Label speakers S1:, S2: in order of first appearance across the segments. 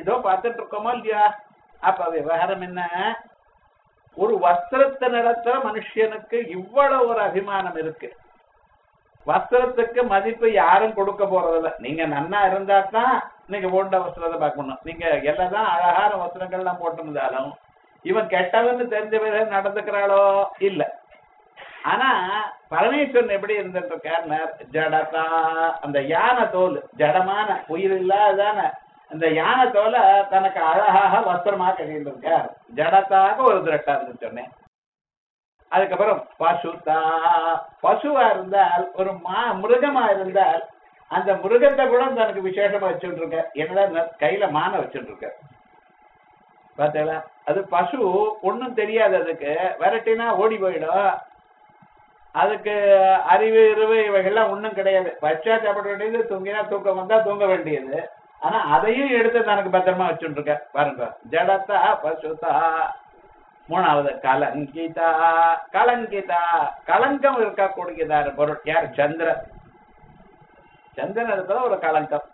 S1: ஏதோ பார்த்துட்டு இருக்கோமோ இல்லையா அப்ப விவகாரம் என்ன ஒரு வஸ்திரத்தை நடத்த மனுஷனுக்கு இவ்வளவு ஒரு அபிமானம் இருக்கு வஸ்திரத்துக்கு மதிப்பு யாரும் கொடுக்க போறதில்ல நீங்க நன்னா இருந்தா தான் நீங்க போட்ட வஸ்திரத்தை பார்க்கணும் நீங்க எல்லாம் அழகான வஸ்திரங்கள்லாம் போட்டிருந்தாலும் இவன் கெட்டவன்னு தெரிஞ்ச பிறகு நடந்துக்கிறாளோ இல்ல ஆனா பரமேஸ்வரன் எப்படி இருந்துட்டு இருக்காருன்னா ஜடதா அந்த யானை தோல் ஜடமான உயிர் இல்லாதான அந்த யானை தோலை தனக்கு அழகாக வஸ்திரமா கட்டிட்டு இருக்கார் ஜடத்தாக ஒரு திருட்டா இருந்து சொன்னேன் அதுக்கப்புறம் பசுதா பசுவா இருந்தால் ஒரு மா மிருகமா இருந்தால் அந்த மிருகத்தை கூட தனக்கு விசேஷமா வச்சுட்டு இருக்க என்னடா கையில மான வச்சுட்டு இருக்க பார்த்தீங்களா அது பசு ஒண்ணும் தெரியாது அதுக்கு விரட்டினா ஓடி போயிடும் அதுக்கு அறிவு இருவு இவைகள்லாம் ஒண்ணும் கிடையாது பச்சா சாப்பிட வேண்டியது தூங்கினா தூக்கம் வந்தா தூங்க வேண்டியது ஆனா அதையும் எடுத்து தனக்கு பத்திரமா வச்சுட்டு இருக்க பாருங்க ஜடத்தா பசுதா மூணாவது கலங்கிதா கலங்கிதா கலங்கம் இருக்கக்கூடியதான பொருள் யார் சந்திரன் சந்திரன் இருக்கிற ஒரு கலங்கம்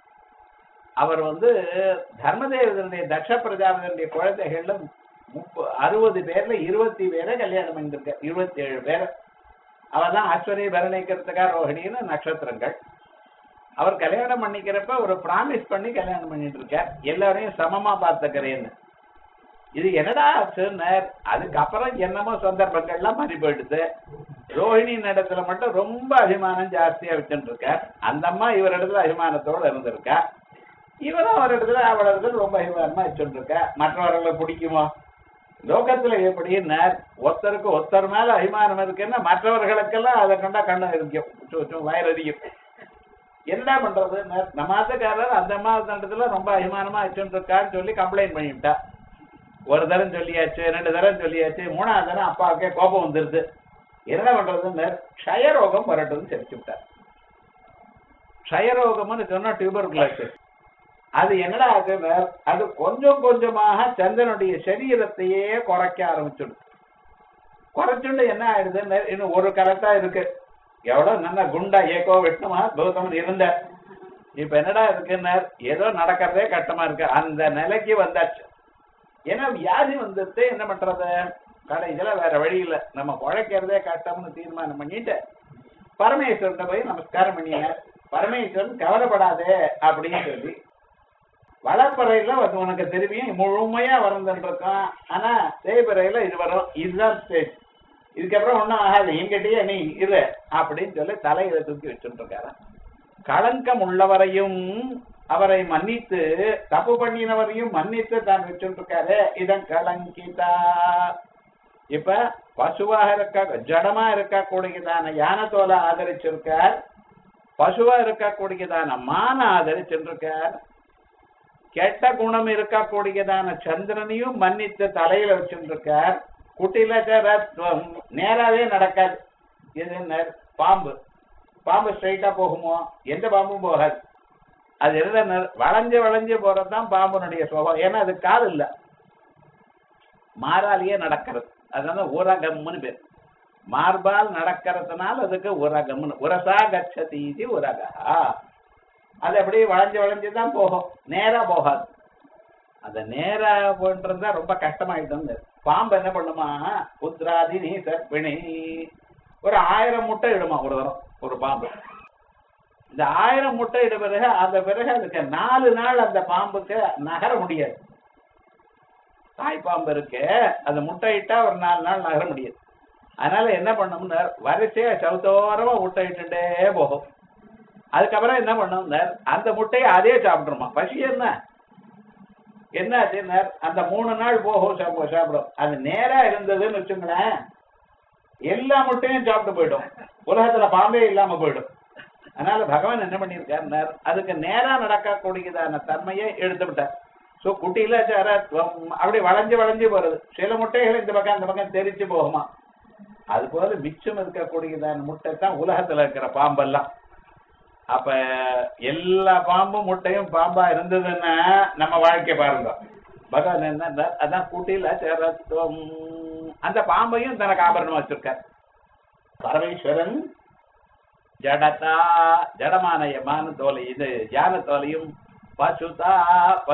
S1: அவர் வந்து தர்மதேவதனுடைய தக்ஷ பிரஜாபதியுடைய குழந்தைகள்ல முப்ப அறுபது பேர்ல இருபத்தி பேரை கல்யாணம் பண்ணிருக்க இருபத்தி ஏழு பேரை அவர் தான் அஸ்வரி பரணிக்கிறதுக்கா ரோஹிணின்னு நட்சத்திரங்கள் அவர் கல்யாணம் பண்ணிக்கிறப்ப ஒரு பிராமிஸ் பண்ணி கல்யாணம் பண்ணிட்டு இருக்கார் எல்லாரையும் சமமா பார்த்துக்கிறேன்னு இது என்னடா ஆச்சுன்னார் அதுக்கப்புறம் என்னமோ சந்தர்ப்பங்கள்லாம் மாறி போயிடுது ரோஹிணி இடத்துல மட்டும் ரொம்ப அபிமானம் ஜாஸ்தியா வச்சுட்டு இருக்கார் அந்த அம்மா இவர் இடத்துல அபிமானத்தோட இருந்திருக்கா இவரும் அவர் இடத்துல அவள் இடத்துல ரொம்ப அபிமானமா வச்சுட்டு இருக்கா மற்றவர்களை பிடிக்குமோ லோகத்துல எப்படின்னார் ஒருத்தருக்கு ஒருத்தர் மேல அபிமானம் இருக்குன்னா மற்றவர்களுக்கெல்லாம் அதை கண்டா கண்ணு இருக்கும் வயரதியும் என்ன பண்றது நம்ம மாதக்காரர் அந்த மாதத்துல ரொம்ப அபிமானமா வச்சுட்டு இருக்கான்னு சொல்லி கம்ப்ளைண்ட் பண்ணிவிட்டா ஒரு தரம் சொல்லியாச்சு ரெண்டு தரம் சொல்லியாச்சு மூணாவது தரம் அப்பாவுக்கே கோபம் வந்துருது என்ன பண்றதுன்னு க்ஷயரோகம் வரட்டும்னு தெரிச்சு விட்டார் க்ஷயரோகம்னு சொன்னா டியூபர் அது என்னடா ஆகுதுன்னு அது கொஞ்சம் கொஞ்சமாக சந்திரனுடைய சரீரத்தையே குறைக்க ஆரம்பிச்சுடும் குறைச்சுண்டு என்ன ஆயிடுதுன்னு இன்னும் ஒரு கரெக்டா இருக்கு எவ்வளவு நல்லா குண்டா ஏகோ விஷ்ணுமா கௌதமன் இருந்த இப்ப என்னடா இருக்குன்னு ஏதோ நடக்கிறதே கட்டமா இருக்கு அந்த நிலைக்கு வந்தாச்சு ஏன்னா வியாதி வந்துட்டு என்ன பண்றது கடைசியில வேற வழி இல்ல நம்ம குழைக்கிறதே கட்டம்னு தீர்மானம் பண்ணிட்டு பரமேஸ்வரன் போய் நமஸ்காரம் பண்ணிய பரமேஸ்வரன் கவலைப்படாதே அப்படின்னு சொல்லி வளர்ப்பறையில அது உனக்கு திரும்பியும் முழுமையா வரந்துருக்கான் ஆனா தேய்பிறையில இது வரும் இதுதான் ஸ்டேஜ் இதுக்கப்புறம் ஒண்ணும் ஆகாது எங்கிட்டயே நீ இரு அப்படின்னு சொல்லி தலையில தூக்கி வச்சுட்டு இருக்காரு களங்கம் உள்ளவரையும் அவரை மன்னித்து தப்பு பண்ணினவரையும் மன்னித்து தான் வச்சுட்டு இருக்காரு இதன் கலங்கிதா இப்ப பசுவாக இருக்க ஜடமா இருக்கக்கூடியதான யானை தோலை ஆதரிச்சிருக்கார் பசுவா இருக்கக்கூடியதான மான ஆதரிச்சிருக்கார் கெட்ட குணம் இருக்கக்கூடியதான சந்திரனையும் மன்னித்து தலையில வச்சுருக்கார் குட்டிலச்சரத்துவம் நேராவே நடக்காது இது என்ன பாம்பு பாம்பு ஸ்ட்ரைட்டா போகுமோ எந்த பாம்பும் போகாது அது என்ன வளைஞ்சு வளைஞ்சு போறதுதான் பாம்புனுடைய சுபாவம் ஏன்னா அது கால் இல்ல மாறாலேயே நடக்கிறது அதனால உரகம்னு பேர் மார்பால் நடக்கிறதுனால அதுக்கு உரகம்னு உரசா கச்சதி இது உரகா அது அப்படியே வளைஞ்சு வளைஞ்சு தான் போகும் நேரா போகாது அந்த நேரா போன்றதா ரொம்ப கஷ்டமாயிட்டு பாம்பு என்ன பண்ணுமா புத்ராதி நீ சர்ப்பிணி ஒரு ஆயிரம் முட்டை இடுமா ஒரு தரம் ஒரு பாம்பு இந்த ஆயிரம் முட்டை இட பிறகு அந்த பிறகு அதுக்கு நாலு நாள் அந்த பாம்புக்கு நகர முடியாது தாய் பாம்பு இருக்கு அந்த முட்டை இட்டா ஒரு நாலு நாள் நகர முடியாது அதனால என்ன பண்ணோம்னா வரிசையா சவுத்தோரமா முட்டை இட்டுட்டே போகும் அதுக்கப்புறம் என்ன பண்ணோம் அந்த முட்டையை அதே சாப்பிட்டுருமா பசி என்ன என்ன ஆச்சுன்னா அந்த மூணு நாள் போகும் சாப்பிடும் சாப்பிடும் அது நேரா இருந்ததுன்னு வச்சுங்களேன் எல்லா முட்டையும் சாப்பிட்டு போயிடும் உலகத்துல பாம்பே இல்லாம போயிடும் அதனால பகவான் என்ன பண்ணியிருக்காருன்னார் அதுக்கு நேரா நடக்கக்கூடியதான தன்மையை எடுத்து விட்டார் சோ குட்டியில சரத்வம் அப்படி வளைஞ்சு வளைஞ்சு போறது சில முட்டைகள் இந்த பக்கம் அந்த பக்கம் தெரிச்சு போகுமா அது போல மிச்சம் இருக்கக்கூடியதான முட்டை தான் உலகத்துல இருக்கிற பாம்பெல்லாம் அப்ப எல்லா பாம்பும் முட்டையும் பாம்பா இருந்ததுன்னா நம்ம வாழ்க்கை பாருங்க பகவான் என்ன அதான் கூட்டில சேரத்துவம் அந்த பாம்பையும் தனக்கு ஆபரணமா வச்சிருக்கார் பரமேஸ்வரன் ஜடதா ஜடமான யமான தோலை இது யான தோலையும் பசுதா